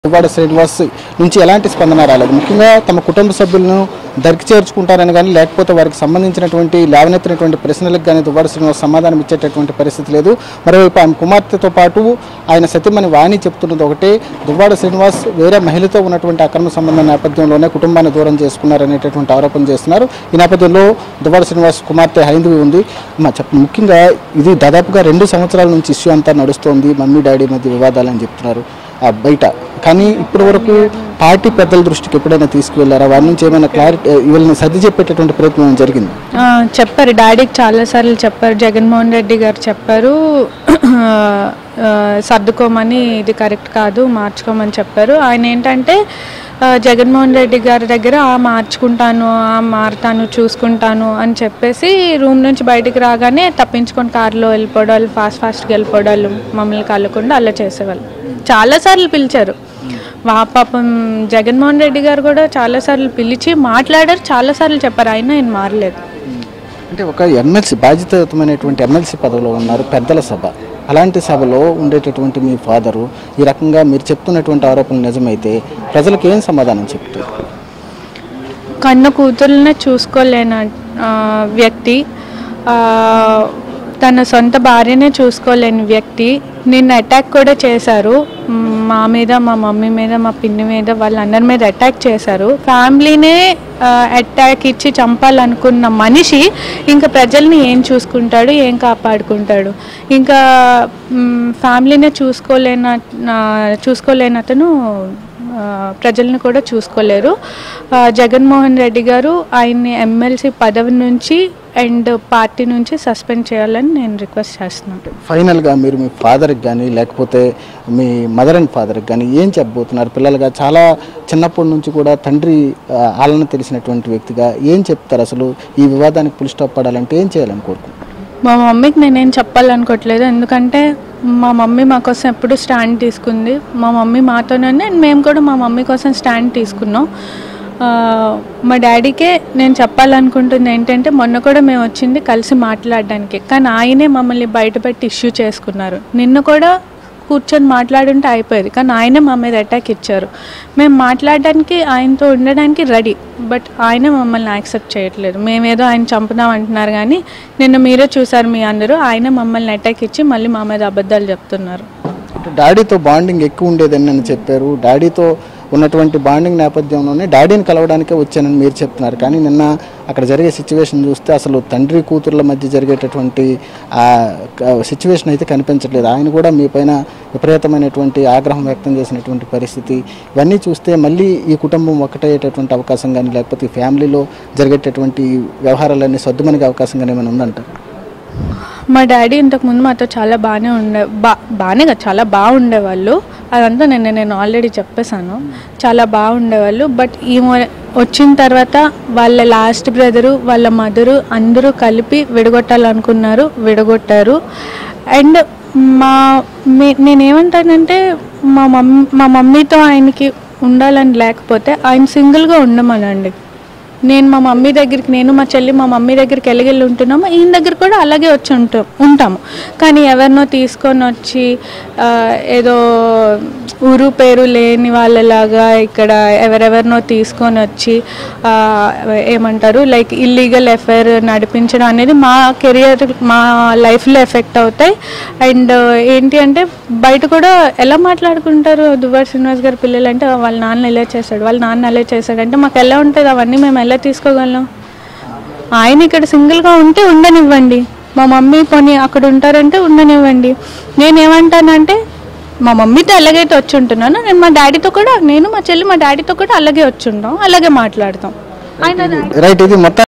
దువ్వాడ శ్రీనివాస్ నుంచి ఎలాంటి స్పందన రాలేదు ముఖ్యంగా తమ కుటుంబ సభ్యులను దరికి చేర్చుకుంటారని కానీ లేకపోతే వారికి సంబంధించినటువంటి లేవనెత్తినటువంటి ప్రశ్నలకు కానీ దువ్వాడ శ్రీనివాస్ సమాధానం ఇచ్చేటటువంటి పరిస్థితి లేదు మరోవైపు ఆయన కుమార్తెతో పాటు ఆయన సతీమణి వాణి చెప్తున్నది ఒకటే దువ్వాడ శ్రీనివాస్ వేరే మహిళతో ఉన్నటువంటి అక్రమ సంబంధం నేపథ్యంలోనే కుటుంబాన్ని దూరం చేసుకున్నారనేటటువంటి ఆరోపణ చేస్తున్నారు ఈ నేపథ్యంలో దువ్వాడ శ్రీనివాస్ కుమార్తె హైందవి ఉంది మా చెప్ ముఖ్యంగా ఇది దాదాపుగా రెండు సంవత్సరాల నుంచి ఇష్యూ అంతా నడుస్తోంది మమ్మీ డాడీ మధ్య వివాదాలని చెప్తున్నారు ఆ బయట కానీ ఇప్పటి వరకు పార్టీ పెద్దల దృష్టికి ఎప్పుడైనా తీసుకువెళ్ళారా వారి నుంచి ఏమైనా క్లారిటీ వీళ్ళని సర్ది చెప్పేటటువంటి ప్రయత్నం ఏమైనా జరిగింది ఆ, చెప్పారు డాడీకి చాలాసార్లు చెప్పారు జగన్మోహన్ రెడ్డి గారు చెప్పారు ఆ, సర్దుకోమని ఇది కరెక్ట్ కాదు మార్చుకోమని చెప్పారు ఆయన ఏంటంటే ఆ, జగన్మోహన్ రెడ్డి గారి దగ్గర "ఆ, మార్చుకుంటాను ఆ, మారుతాను చూసుకుంటాను అని చెప్పేసి రూమ్ నుంచి బయటికి రాగానే తప్పించుకొని కారులో వెళ్ళిపోవడాలు ఫాస్ట్ ఫాస్ట్గా వెళ్ళిపోవడాలు మమ్మల్ని కలగకుండా అలా చేసేవాళ్ళు చాలాసార్లు పిలిచారు వా పాపం జగన్మోహన్ రెడ్డి గారు కూడా చాలాసార్లు పిలిచి మాట్లాడారు చాలాసార్లు చెప్పారు అయినా ఆయన మారలేదు అంటే ఒక ఎమ్మెల్సీ బాధ్యతాయుతమైనటువంటి ఎమ్మెల్సీ పదవిలో ఉన్నారు పెద్దల సభ అలాంటి సభలో ఉండేటటువంటి మీ ఫాదరు ఈ రకంగా మీరు చెప్తున్నటువంటి ఆరోపణలు నిజమైతే ప్రజలకు ఏం సమాధానం చెప్తారు కన్న కూతుర్లనే చూసుకోలేని ఆ, వ్యక్తి ఆ, తన సొంత భార్యనే చూసుకోలేని వ్యక్తి నిన్ను అటాక్ కూడా చేశారు మ్, మా మీద మా మమ్మీ మీద మా పిన్ని మీద వాళ్ళందరి మీద అటాక్ చేశారు ఫ్యామిలీనే అటాక్ ఇచ్చి చంపాలనుకున్న మనిషి ఇంకా ప్రజల్ని ఏం చూసుకుంటాడు ఏం కాపాడుకుంటాడు ఇంకా మ్, ఫ్యామిలీనే చూసుకోలేన ఆ, చూసుకోలేని అతను ఆ, ప్రజలను కూడా చూసుకోలేరు ఆ, జగన్మోహన్ రెడ్డి గారు ఆయన్ని ఎమ్మెల్సీ పదవి నుంచి అండ్ పార్టీ నుంచి సస్పెండ్ చేయాలని నేను రిక్వెస్ట్ చేస్తున్నాను ఫైనల్గా మీరు మీ ఫాదర్కి కానీ లేకపోతే మీ మదర్ అండ్ ఫాదర్కి కానీ ఏం చెప్పబోతున్నారు పిల్లలుగా చాలా చిన్నప్పటి నుంచి కూడా తండ్రి ఆ, ఆలన తెలిసినటువంటి వ్యక్తిగా ఏం చెప్తారు అసలు ఈ వివాదానికి పులి స్టాప్ పడాలంటే ఏం చేయాలని కోరుకుంటున్నారు మా మమ్మీకి నేనేం చెప్పాలనుకోవట్లేదు ఎందుకంటే మా మమ్మీ మా కోసం ఎప్పుడు స్టాండ్ తీసుకుంది మా మమ్మీ మాతోనే ఉంది అండ్ మేము కూడా మా మమ్మీ కోసం స్టాండ్ తీసుకున్నాం ఆ, మా డాడీకే నేను చెప్పాలనుకుంటుంది ఏంటంటే మొన్న కూడా మేము వచ్చింది కలిసి మాట్లాడడానికి కానీ ఆయనే మమ్మల్ని బయటపెట్టి ఇష్యూ చేసుకున్నారు నిన్న కూడా కూర్చొని మాట్లాడుంటే అయిపోయేది కానీ ఆయనే మా మీద అటాక్ ఇచ్చారు మేము మాట్లాడడానికి ఆయనతో ఉండడానికి రెడీ బట్ ఆయన మమ్మల్ని యాక్సెప్ట్ చేయట్లేదు మేమేదో ఆయన చంపుదాం అంటున్నారు కానీ నిన్న మీరే చూసారు మీ అందరూ ఆయన మమ్మల్ని అటాక్ ఇచ్చి మళ్ళీ మా మీద అబద్ధాలు చెప్తున్నారు అంటే డాడీతో బాండింగ్ ఎక్కువ ఉండేదని అని చెప్పారు డాడీతో ఉన్నటువంటి బాండింగ్ నేపథ్యంలోనే డాడీని కలవడానికే వచ్చానని మీరు చెప్తున్నారు కానీ నిన్న అక్కడ జరిగే సిచ్యువేషన్ చూస్తే అసలు తండ్రి కూతుర్ల మధ్య జరిగేటటువంటి ఆ సిచ్యువేషన్ అయితే కనిపించట్లేదు ఆయన కూడా మీ పైన విపరీతమైనటువంటి ఆగ్రహం వ్యక్తం చేసినటువంటి పరిస్థితి ఇవన్నీ చూస్తే మళ్ళీ ఈ కుటుంబం ఒకటయ్యేటటువంటి అవకాశం కానీ లేకపోతే ఈ ఫ్యామిలీలో జరిగేటటువంటి వ్యవహారాలన్నీ సర్దుమనిగే అవకాశం కానీ ఏమైనా ఉందంటారు మా డాడీ ఇంతకుముందు మాతో చాలా బాగానే ఉండే బా బాగానే కాదు చాలా బాగుండేవాళ్ళు అదంతా నేను నేను ఆల్రెడీ చెప్పేశాను చాలా బాగుండేవాళ్ళు బట్ ఈ మొ- వచ్చిన తర్వాత వాళ్ళ లాస్ట్ బ్రదరు వాళ్ళ మదరు అందరూ కలిపి విడగొట్టాలనుకున్నారు విడగొట్టారు అండ్ మా మే- నేనేమంటానంటే మా మమ్మీ మా మమ్మీతో ఆయనకి ఉండాలని లేకపోతే ఆయన సింగిల్గా ఉండమనండి నేను మా మమ్మీ దగ్గరికి నేను మా చెల్లి మా మమ్మీ దగ్గరికి వెళ్ళి ఉంటున్నాము ఈయన దగ్గర కూడా అలాగే వచ్చి ఉంటాం ఉంటాము కానీ ఎవరినో తీసుకొని వచ్చి ఆ, ఏదో ఊరు పేరు లేని వాళ్ళలాగా ఇక్కడ ఎవరెవరినో తీసుకొని వచ్చి ఆ, ఏమంటారు లైక్ ఇల్లీగల్ ఎఫైర్ నడిపించడం అనేది మా కెరియర్ మా లైఫ్లో ఎఫెక్ట్ అవుతాయి అండ్ ఏంటి అంటే బయట కూడా ఎలా మాట్లాడుకుంటారు దువ్వార్ శ్రీనివాస్ గారి పిల్లలు అంటే వాళ్ళ నాన్న ఎలా చేశాడు వాళ్ళ నాన్న ఎలా చేశాడు అంటే మాకు ఎలా ఉంటుంది అవన్నీ మేము ఎలా తీసుకోగలం ఆయన ఇక్కడ సింగిల్గా ఉంటే ఉండనివ్వండి మా మమ్మీ పోనీ అక్కడ ఉంటారంటే ఉండనివ్వండి నేనేమంటానంటే మా మమ్మీతో ఎలాగైతే వచ్చి ఉంటున్నానో నేను మా డాడీతో కూడా నేను మా చెల్లి మా డాడీతో కూడా అలాగే వచ్చి ఉంటాం అలాగే మాట్లాడతాం ఆయన రైట్ ఇది మొత్తం